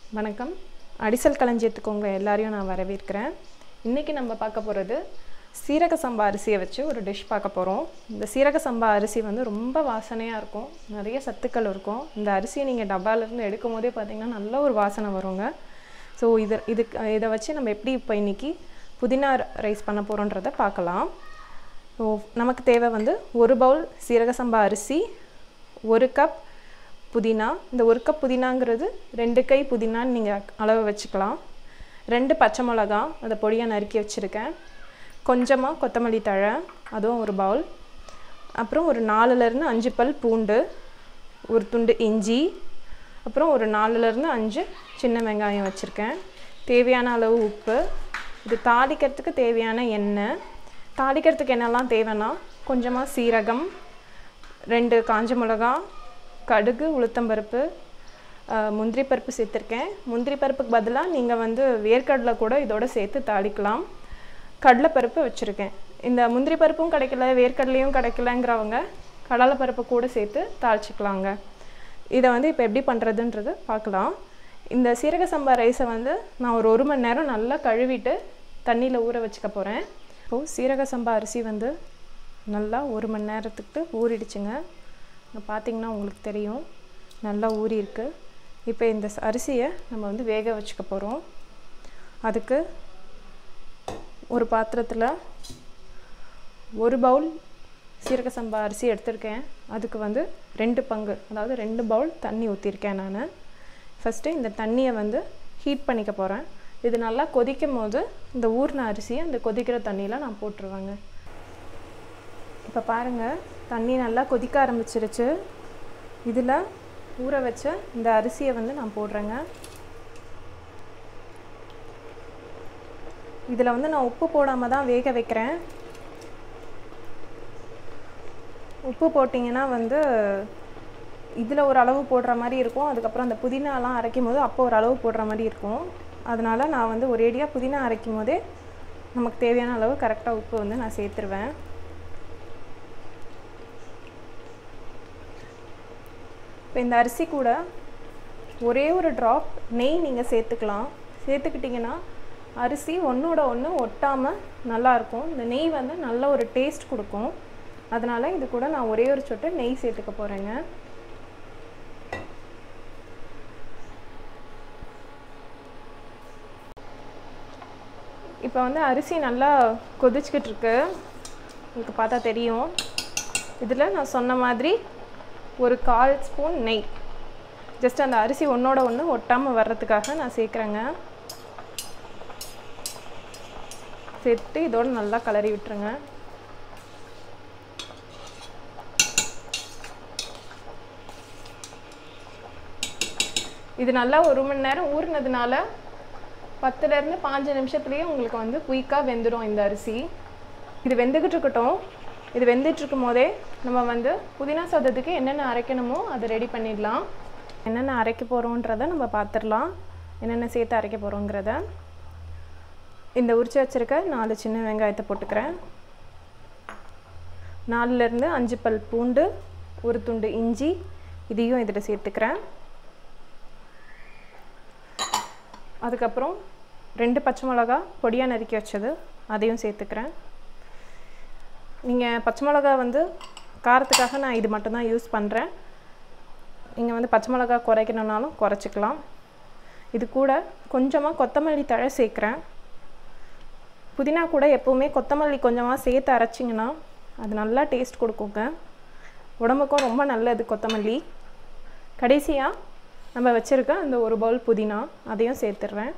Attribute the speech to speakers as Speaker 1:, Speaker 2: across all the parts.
Speaker 1: வணக்கம் அடிசல் களஞ்சியத்துக்கு உங்கள் எல்லாரையும் நான் வரவேற்கிறேன் இன்றைக்கி நம்ம பார்க்க போகிறது சீரக சம்பா அரிசியை வச்சு ஒரு டிஷ் பார்க்க போகிறோம் இந்த சீரக சம்பா அரிசி வந்து ரொம்ப வாசனையாக இருக்கும் நிறைய சத்துக்கள் இருக்கும் இந்த அரிசியை நீங்கள் டப்பாலேருந்து எடுக்கும் போதே பார்த்தீங்கன்னா நல்ல ஒரு வாசனை வருங்க ஸோ இது இதுக்கு இதை வச்சு நம்ம எப்படி இப்போ இன்றைக்கி புதினா ரைஸ் பண்ண போகிறோன்றதை பார்க்கலாம் ஸோ நமக்கு தேவை வந்து ஒரு பவுல் சீரக சம்பா அரிசி ஒரு கப் புதினா இந்த ஒரு கப் புதினாங்கிறது ரெண்டு கை புதினான்னு நீங்கள் அளவு வச்சுக்கலாம் ரெண்டு பச்சை மிளகா அதை பொடியாக நறுக்கி வச்சுருக்கேன் கொஞ்சமாக கொத்தமல்லி தழை அதுவும் ஒரு பவுல் அப்புறம் ஒரு நாலுலேருந்து அஞ்சு பல் பூண்டு ஒரு துண்டு இஞ்சி அப்புறம் ஒரு நாலுலேருந்து அஞ்சு சின்ன வெங்காயம் வச்சுருக்கேன் தேவையான அளவு உப்பு இது தாளிக்கிறதுக்கு தேவையான எண்ணெய் தாளிக்கிறதுக்கு என்னெல்லாம் தேவைன்னா கொஞ்சமாக சீரகம் ரெண்டு காஞ்ச மிளகா கடுகு உளுத்தம்பருப்பு முந்திரி பருப்பு சேர்த்துருக்கேன் முந்திரி பருப்புக்கு பதிலாக நீங்கள் வந்து வேர்க்கடலை கூட இதோட சேர்த்து தாளிக்கலாம் கடலைப்பருப்பு வச்சுருக்கேன் இந்த முந்திரி பருப்பும் கிடைக்கல வேர்க்கடலையும் கிடைக்கலங்கிறவங்க கடலைப்பருப்பு கூட சேர்த்து தாளிச்சிக்கலாங்க இதை வந்து இப்போ எப்படி பண்ணுறதுன்றது பார்க்கலாம் இந்த சீரக சம்பா ரைஸை வந்து நான் ஒரு ஒரு மணி நேரம் நல்லா கழுவிட்டு தண்ணியில் ஊற வச்சுக்க போகிறேன் இப்போது சீரக சம்பா அரிசி வந்து நல்லா ஒரு மணி நேரத்துக்கு ஊறிடுச்சுங்க பார்த்தீங்கன்னா உங்களுக்கு தெரியும் நல்லா ஊறி இருக்கு இப்போ இந்த அரிசியை நம்ம வந்து வேக வச்சுக்க போகிறோம் அதுக்கு ஒரு பாத்திரத்தில் ஒரு பவுல் சீரக சம்பா அரிசி எடுத்திருக்கேன் அதுக்கு வந்து ரெண்டு பங்கு அதாவது ரெண்டு பவுல் தண்ணி ஊற்றிருக்கேன் நான் ஃபஸ்ட்டு இந்த தண்ணியை வந்து ஹீட் பண்ணிக்க போகிறேன் இது நல்லா கொதிக்கும் போது இந்த ஊர்ன அரிசியை அந்த கொதிக்கிற தண்ணியில் நான் போட்டுருவேங்க இப்போ பாருங்கள் தண்ணி நல்லா கொதிக்க ஆரம்பிச்சிருச்சு இதில் ஊற வச்ச இந்த அரிசியை வந்து நான் போடுறேங்க இதில் வந்து நான் உப்பு போடாமல் தான் வேக வைக்கிறேன் உப்பு போட்டிங்கன்னா வந்து இதில் ஒரு அளவு போடுற மாதிரி இருக்கும் அதுக்கப்புறம் அந்த புதினாலாம் அரைக்கும் போது அப்போ ஒரு அளவு போடுற மாதிரி இருக்கும் அதனால் நான் வந்து ஒரேடியாக புதினா அரைக்கும் போதே நமக்கு தேவையான அளவு கரெக்டாக உப்பு வந்து நான் சேர்த்துருவேன் இப்போ இந்த அரிசி கூட ஒரே ஒரு ட்ராப் நெய் நீங்கள் சேர்த்துக்கலாம் சேர்த்துக்கிட்டிங்கன்னா அரிசி ஒன்றோட ஒன்று ஒட்டாமல் நல்லாயிருக்கும் இந்த நெய் வந்து நல்ல ஒரு டேஸ்ட் கொடுக்கும் அதனால் இது கூட நான் ஒரே ஒரு சொட்டு நெய் சேர்த்துக்க போகிறேங்க இப்போ வந்து அரிசி நல்லா கொதிச்சுக்கிட்டு இருக்கு உங்களுக்கு பார்த்தா தெரியும் இதில் நான் சொன்ன மாதிரி ஒரு கால் ஸ்பூன் நெய் ஜஸ்ட் அந்த அரிசி ஒன்றோட ஒன்று ஒட்டாமல் வர்றதுக்காக நான் சேர்க்குறேங்க சேர்த்து இதோடு நல்லா கலரி விட்டுருங்க இது நல்லா ஒரு மணி நேரம் ஊறினதுனால பத்துலேருந்து பாஞ்சு நிமிஷத்துலேயே உங்களுக்கு வந்து குயிக்காக வெந்துடும் இந்த அரிசி இது வெந்துக்கிட்டு இருக்கட்டும் இது வெந்துட்டுருக்கும் போதே நம்ம வந்து புதினா சாதத்துக்கு என்னென்ன அரைக்கணுமோ அதை ரெடி பண்ணிடலாம் என்னென்ன அரைக்க போகிறோன்றத நம்ம பார்த்துடலாம் என்னென்ன சேர்த்து அரைக்க போகிறோங்கிறத இந்த உரிச்சு வச்சுருக்க நாலு சின்ன வெங்காயத்தை போட்டுக்கிறேன் நாலுலேருந்து அஞ்சு பல் பூண்டு ஒரு துண்டு இஞ்சி இதையும் இதில் சேர்த்துக்கிறேன் அதுக்கப்புறம் ரெண்டு பச்சை மிளகா பொடியாக நறுக்கி வச்சது அதையும் சேர்த்துக்கிறேன் நீங்கள் பச்சை மிளகா வந்து காரத்துக்காக நான் இது மட்டும்தான் யூஸ் பண்ணுறேன் நீங்கள் வந்து பச்சை மிளகா குறைக்கணுன்னாலும் குறைச்சிக்கலாம் இது கூட கொஞ்சமாக கொத்தமல்லி தழை சேர்க்குறேன் புதினா கூட எப்போவுமே கொத்தமல்லி கொஞ்சமாக சேர்த்து அரைச்சிங்கன்னா அது நல்லா டேஸ்ட் கொடுக்குங்க உடம்புக்கும் ரொம்ப நல்லது கொத்தமல்லி கடைசியாக நம்ம வச்சுருக்க அந்த ஒரு பவுல் புதினா அதையும் சேர்த்துடுறேன்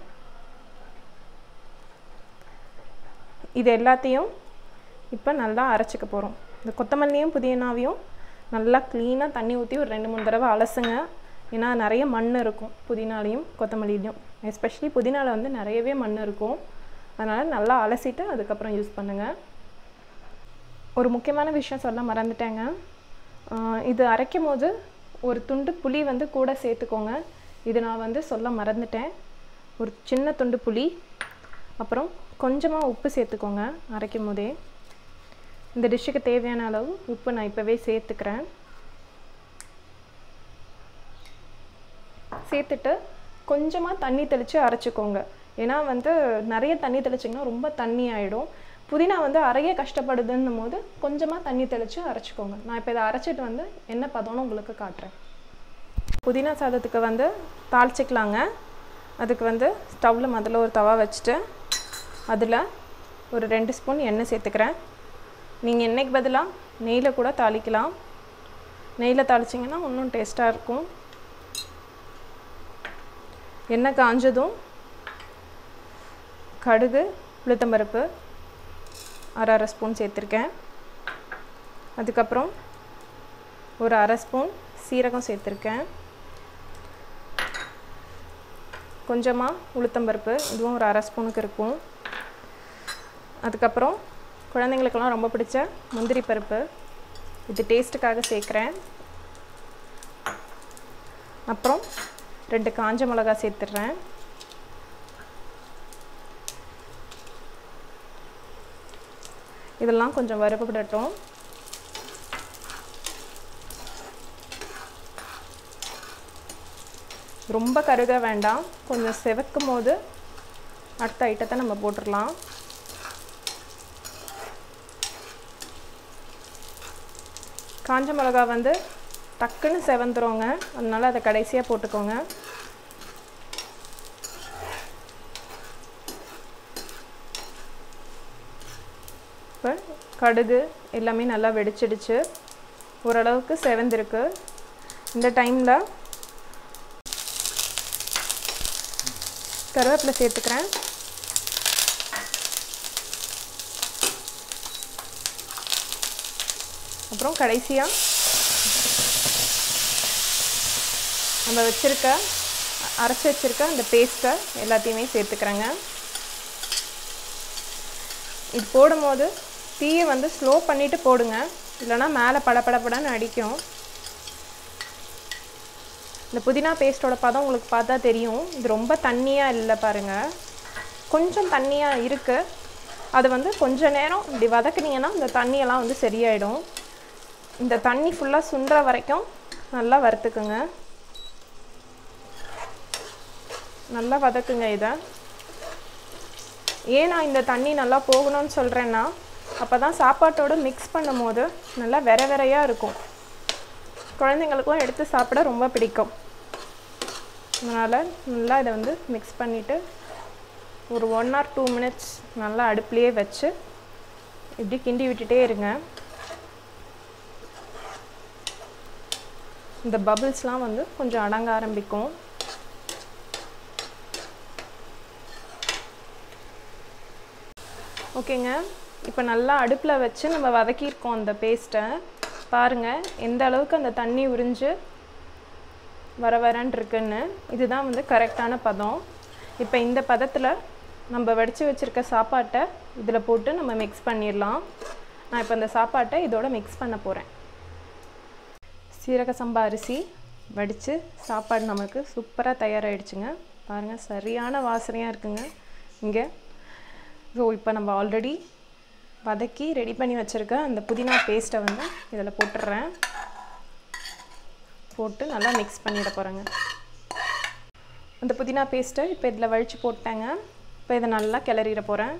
Speaker 1: இது எல்லாத்தையும் இப்போ நல்லா அரைச்சிக்க போகிறோம் இந்த கொத்தமல்லியும் புதினாவையும் நல்லா க்ளீனாக தண்ணி ஊற்றி ஒரு ரெண்டு மூணு தடவை அலசுங்க ஏன்னா நிறைய மண் இருக்கும் புதினாலையும் கொத்தமல்லிலையும் எஸ்பெஷலி புதினாவில் வந்து நிறையவே மண் இருக்கும் அதனால் நல்லா அலசிட்டு அதுக்கப்புறம் யூஸ் பண்ணுங்கள் ஒரு முக்கியமான விஷயம் சொல்ல மறந்துட்டேங்க இது அரைக்கும் போது ஒரு துண்டு புளி வந்து கூட சேர்த்துக்கோங்க இது நான் வந்து சொல்ல மறந்துட்டேன் ஒரு சின்ன துண்டு புளி அப்புறம் கொஞ்சமாக உப்பு சேர்த்துக்கோங்க அரைக்கும் போதே இந்த டிஷ்ஷுக்கு தேவையான அளவு உப்பு நான் இப்போவே சேர்த்துக்கிறேன் சேர்த்துட்டு கொஞ்சமாக தண்ணி தெளித்து அரைச்சிக்கோங்க ஏன்னா வந்து நிறைய தண்ணி தெளிச்சிங்கன்னா ரொம்ப தண்ணி ஆகிடும் புதினா வந்து அரைய கஷ்டப்படுதுன்னும் போது கொஞ்சமாக தண்ணி தெளித்து அரைச்சிக்கோங்க நான் இப்போ இதை அரைச்சிட்டு வந்து என்ன பதம்னு உங்களுக்கு காட்டுறேன் புதினா சாதத்துக்கு வந்து தாளிச்சிக்கலாங்க அதுக்கு வந்து ஸ்டவ்வில் முதல்ல ஒரு தவா வச்சுட்டு அதில் ஒரு ரெண்டு ஸ்பூன் எண்ணெய் சேர்த்துக்கிறேன் நீங்கள் எண்ணெய்க்கு பதிலாக நெய்யில் கூட தாளிக்கலாம் நெய்யில் தாளிச்சிங்கன்னா இன்னும் டேஸ்ட்டாக இருக்கும் எண்ணெய் காஞ்சதும் கடுகு உளுத்தம்பருப்பு அரை அரை ஸ்பூன் சேர்த்துருக்கேன் அதுக்கப்புறம் ஒரு அரை ஸ்பூன் சீரகம் சேர்த்துருக்கேன் கொஞ்சமாக உளுத்தம்பருப்பு இதுவும் ஒரு அரை ஸ்பூனுக்கு இருக்கும் அதுக்கப்புறம் குழந்தைங்களுக்கெல்லாம் ரொம்ப பிடிச்ச முந்திரி பருப்பு இது டேஸ்ட்டுக்காக சேர்க்குறேன் அப்புறம் ரெண்டு காஞ்ச மிளகா சேர்த்துட்றேன் இதெல்லாம் கொஞ்சம் வறுபடட்டும் ரொம்ப கருக வேண்டாம் கொஞ்சம் செவக்கும் போது அடுத்த ஐட்டத்தை நம்ம போட்டுடலாம் காஞ்ச மிளகா வந்து டக்குன்னு செவந்துருங்க அதனால் அதை கடைசியாக போட்டுக்கோங்க இப்போ கடுகு எல்லாமே நல்லா வெடிச்சிடுச்சு ஓரளவுக்கு செவந்திருக்கு இந்த டைமில் கருவேப்பிலை சேர்த்துக்கிறேன் அப்புறம் கடைசியாக நம்ம வச்சுருக்க அரைச்சி வச்சுருக்க அந்த பேஸ்ட்டை எல்லாத்தையுமே சேர்த்துக்கிறேங்க இது போடும்போது தீயை வந்து ஸ்லோ பண்ணிவிட்டு போடுங்க இல்லைனா மேலே படப்படப்படன்னு அடிக்கும் இந்த புதினா பேஸ்ட்டோட பதம் உங்களுக்கு பார்த்தா தெரியும் இது ரொம்ப தண்ணியாக இல்லை பாருங்கள் கொஞ்சம் தண்ணியாக இருக்குது அது வந்து கொஞ்ச நேரம் இப்படி வதக்குனீங்கன்னா இந்த தண்ணியெல்லாம் வந்து சரியாயிடும் இந்த தண்ணி ஃபுல்லாக சுண்டுற வரைக்கும் நல்லா வறுத்துக்குங்க நல்லா வதக்குங்க இதை ஏன் நான் இந்த தண்ணி நல்லா போகணும்னு சொல்கிறேன்னா அப்போ தான் சாப்பாட்டோடு மிக்ஸ் பண்ணும் போது நல்லா வெற வெறையாக இருக்கும் குழந்தைங்களுக்கும் எடுத்து சாப்பிட ரொம்ப பிடிக்கும் அதனால் நல்லா இதை வந்து மிக்ஸ் பண்ணிவிட்டு ஒரு ஒன் ஆர் டூ மினிட்ஸ் நல்லா அடுப்புலேயே வச்சு இப்படி கிண்டி விட்டுட்டே இருங்க இந்த பபிள்ஸ்லாம் வந்து கொஞ்சம் அடங்க ஆரம்பிக்கும் ஓகேங்க இப்போ நல்லா அடுப்பில் வச்சு நம்ம வதக்கியிருக்கோம் அந்த பேஸ்ட்டை பாருங்கள் எந்த அளவுக்கு அந்த தண்ணி உறிஞ்சு வர வரன்னு இருக்குன்னு இதுதான் வந்து கரெக்டான பதம் இப்போ இந்த பதத்தில் நம்ம வடித்து வச்சுருக்க சாப்பாட்டை இதில் போட்டு நம்ம மிக்ஸ் பண்ணிடலாம் நான் இப்போ இந்த சாப்பாட்டை இதோட மிக்ஸ் பண்ண போகிறேன் சீரக சம்பா அரிசி வடித்து சாப்பாடு நமக்கு சூப்பராக தயாராகிடுச்சுங்க பாருங்கள் சரியான வாசனையாக இருக்குங்க இங்கே ஸோ இப்போ நம்ம ஆல்ரெடி வதக்கி ரெடி பண்ணி வச்சுருக்க அந்த புதினா பேஸ்ட்டை வந்து இதில் போட்டுடுறேன் போட்டு நல்லா மிக்ஸ் பண்ணிட போகிறேங்க அந்த புதினா பேஸ்ட்டை இப்போ இதில் வழித்து போட்டேங்க இப்போ இதை நல்லா கிளறிட போகிறேன்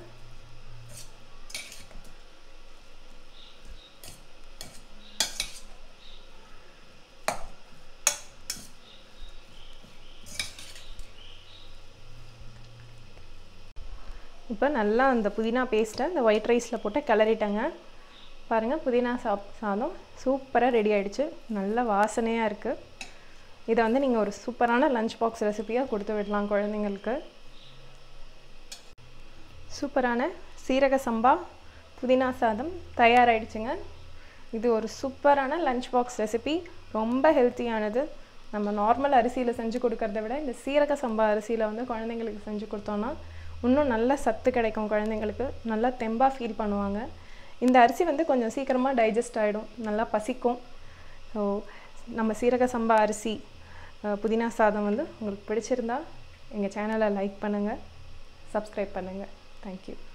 Speaker 1: இப்போ நல்லா அந்த புதினா பேஸ்ட்டை இந்த ஒயிட் ரைஸில் போட்டு கிளறிட்டேங்க பாருங்கள் புதினா சாப் சாதம் சூப்பராக ரெடி ஆகிடுச்சு நல்ல வாசனையாக இருக்குது இதை வந்து நீங்கள் ஒரு சூப்பரான லஞ்ச் பாக்ஸ் ரெசிபியாக கொடுத்து விடலாம் குழந்தைங்களுக்கு சூப்பரான சீரக சம்பா புதினா சாதம் தயாராகிடுச்சுங்க இது ஒரு சூப்பரான லஞ்ச் பாக்ஸ் ரெசிபி ரொம்ப ஹெல்த்தியானது நம்ம நார்மல் அரிசியில் செஞ்சு கொடுக்கறத விட இந்த சீரக சம்பா அரிசியில் வந்து குழந்தைங்களுக்கு செஞ்சு கொடுத்தோன்னா இன்னும் நல்ல சத்து கிடைக்கும் குழந்தைங்களுக்கு நல்லா தெம்பாக ஃபீல் பண்ணுவாங்க இந்த அரிசி வந்து கொஞ்சம் சீக்கிரமாக டைஜஸ்ட் ஆகிடும் நல்லா பசிக்கும் ஸோ நம்ம சீரக சம்பா அரிசி புதினா சாதம் வந்து உங்களுக்கு பிடிச்சிருந்தா எங்கள் சேனலை லைக் பண்ணுங்கள் சப்ஸ்கிரைப் பண்ணுங்கள் தேங்க்யூ